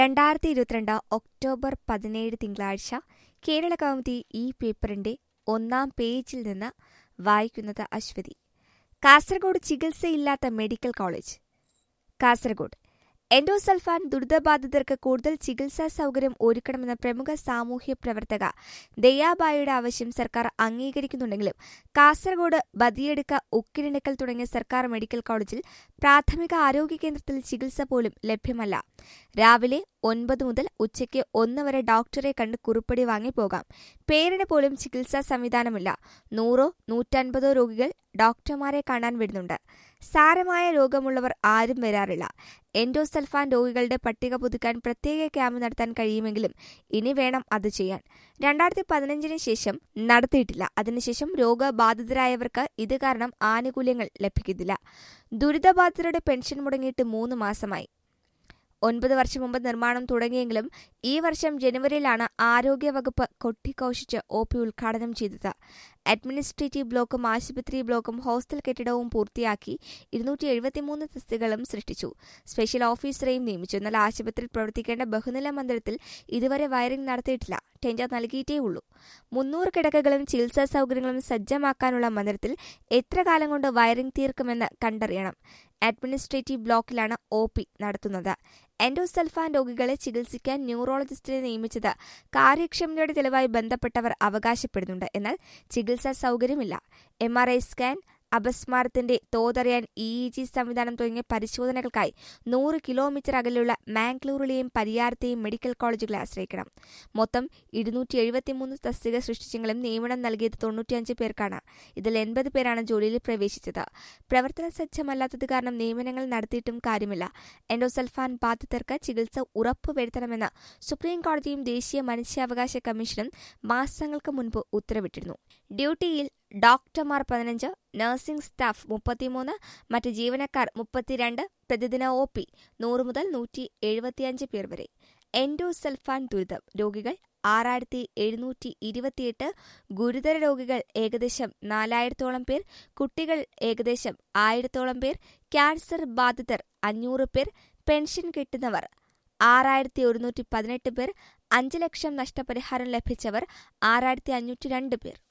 രണ്ടായിരത്തി ഇരുപത്തിരണ്ട് ഒക്ടോബർ പതിനേഴ് തിങ്കളാഴ്ച കേരള കൗമുദി ഈ പേപ്പറിന്റെ ഒന്നാം പേജിൽ നിന്ന് വായിക്കുന്നത് അശ്വതി കാസർഗോഡ് ചികിത്സയില്ലാത്ത മെഡിക്കൽ കോളേജ് കാസർഗോഡ് എൻഡോസൾഫാൻ ദുരിതബാധിതർക്ക് കൂടുതൽ ചികിത്സാ സൗകര്യം ഒരുക്കണമെന്ന പ്രമുഖ സാമൂഹ്യ പ്രവർത്തക ദയാബായിയുടെ ആവശ്യം സർക്കാർ അംഗീകരിക്കുന്നുണ്ടെങ്കിലും കാസർഗോഡ് ബദിയെടുക്ക ഉക്കിരിണക്കൽ തുടങ്ങിയ സർക്കാർ മെഡിക്കൽ കോളേജിൽ പ്രാഥമിക ആരോഗ്യ കേന്ദ്രത്തിൽ ചികിത്സ പോലും ലഭ്യമല്ല രാവിലെ ഒൻപത് മുതൽ ഉച്ചയ്ക്ക് ഒന്ന് വരെ ഡോക്ടറെ കണ്ട് കുറിപ്പടി വാങ്ങി പോകാം പേരിന് പോലും ചികിത്സാ സംവിധാനമില്ല നൂറോ നൂറ്റൻപതോ രോഗികൾ ഡോക്ടർമാരെ കാണാൻ വരുന്നുണ്ട് സാരമായ രോഗമുള്ളവർ ആരും വരാറില്ല എൻഡോസൾഫാൻ രോഗികളുടെ പട്ടിക പുതുക്കാൻ പ്രത്യേക ക്യാമ്പ് നടത്താൻ കഴിയുമെങ്കിലും ഇനി വേണം അത് ചെയ്യാൻ രണ്ടായിരത്തി പതിനഞ്ചിന് ശേഷം നടത്തിയിട്ടില്ല അതിനുശേഷം രോഗബാധിതരായവർക്ക് ഇത് കാരണം ആനുകൂല്യങ്ങൾ ലഭിക്കുന്നില്ല ദുരിതബാധിതരുടെ പെൻഷൻ മുടങ്ങിയിട്ട് മൂന്ന് മാസമായി ഒൻപത് വർഷം മുമ്പ് നിർമ്മാണം തുടങ്ങിയെങ്കിലും ഈ വർഷം ജനുവരിയിലാണ് ആരോഗ്യവകുപ്പ് കൊട്ടിഘോഷിച്ച് ഒ പി ഉദ്ഘാടനം ചെയ്തത് അഡ്മിനിസ്ട്രേറ്റീവ് ബ്ലോക്കും ആശുപത്രി ബ്ലോക്കും ഹോസ്റ്റൽ കെട്ടിടവും പൂർത്തിയാക്കി ഇരുന്നൂറ്റി എഴുപത്തിമൂന്ന് തസ്തികളും സൃഷ്ടിച്ചു സ്പെഷ്യൽ ഓഫീസറെയും നിയമിച്ചു എന്നാൽ ആശുപത്രിയിൽ പ്രവർത്തിക്കേണ്ട ബഹുനില മന്ദിരത്തിൽ ഇതുവരെ വയറിംഗ് നടത്തിയിട്ടില്ല ടെൻഡർ നൽകിയിട്ടേ ഉള്ളൂ മുന്നൂറ് കിടക്കകളും ചികിത്സാ സൗകര്യങ്ങളും സജ്ജമാക്കാനുള്ള മന്ദിരത്തിൽ എത്ര കാലം കൊണ്ട് വയറിംഗ് തീർക്കുമെന്ന് കണ്ടറിയണം അഡ്മിനിസ്ട്രേറ്റീവ് ബ്ലോക്കിലാണ് ഒ പി നടത്തുന്നത് എൻഡോസൾഫാൻ രോഗികളെ ചികിത്സിക്കാൻ ന്യൂറോളജിസ്റ്റിനെ നിയമിച്ചത് കാര്യക്ഷമതയുടെ തെളിവായി ബന്ധപ്പെട്ടവർ അവകാശപ്പെടുന്നുണ്ട് എന്നാൽ ചികിത്സാ സൗകര്യമില്ല എം ആർ ഐ സ്കാൻ അപസ്മാരത്തിന്റെ തോതറിയാൻ ഇ ഇ ജി സംവിധാനം തുടങ്ങിയ പരിശോധനകൾക്കായി നൂറ് കിലോമീറ്റർ അകലെയുള്ള മാംഗ്ലൂരിലെയും പരിയാരത്തെയും മെഡിക്കൽ കോളേജുകളെ ആശ്രയിക്കണം മൊത്തം ഇരുന്നൂറ്റി എഴുപത്തിമൂന്ന് തസ്തിക സൃഷ്ടിച്ചെങ്കിലും നിയമനം നൽകിയത് തൊണ്ണൂറ്റിയഞ്ച് പേർക്കാണ് ഇതിൽ എൺപത് പേരാണ് ജോലിയിൽ പ്രവേശിച്ചത് പ്രവർത്തന സജ്ജമല്ലാത്തത് കാരണം നിയമനങ്ങൾ നടത്തിയിട്ടും കാര്യമില്ല എൻഡോസൾഫാൻ ബാധിതർക്ക് ചികിത്സ ഉറപ്പുവരുത്തണമെന്ന് സുപ്രീം കോടതിയും ദേശീയ മനുഷ്യാവകാശ കമ്മീഷനും മാസങ്ങൾക്ക് മുൻപ് ഉത്തരവിട്ടിരുന്നു ഡ്യൂട്ടിയിൽ ഡോക്ടർമാർ പതിനഞ്ച് നഴ്സിംഗ് സ്റ്റാഫ് മുപ്പത്തിമൂന്ന് മറ്റ് ജീവനക്കാർ മുപ്പത്തിരണ്ട് പ്രതിദിന ഒ പി നൂറ് മുതൽ നൂറ്റി എഴുപത്തിയഞ്ച് പേർ വരെ എൻഡോസൾഫാൻ ദുരിതം രോഗികൾ ആറായിരത്തി എഴുന്നൂറ്റി ഇരുപത്തിയെട്ട് ഗുരുതര രോഗികൾ ഏകദേശം നാലായിരത്തോളം പേർ കുട്ടികൾ ഏകദേശം ആയിരത്തോളം പേർ ക്യാൻസർ ബാധിതർ അഞ്ഞൂറ് പേർ പെൻഷൻ കിട്ടുന്നവർ ആറായിരത്തി ഒരുന്നൂറ്റി പതിനെട്ട് പേർ അഞ്ച് ലക്ഷം നഷ്ടപരിഹാരം ലഭിച്ചവർ ആറായിരത്തി അഞ്ഞൂറ്റി രണ്ട് പേർ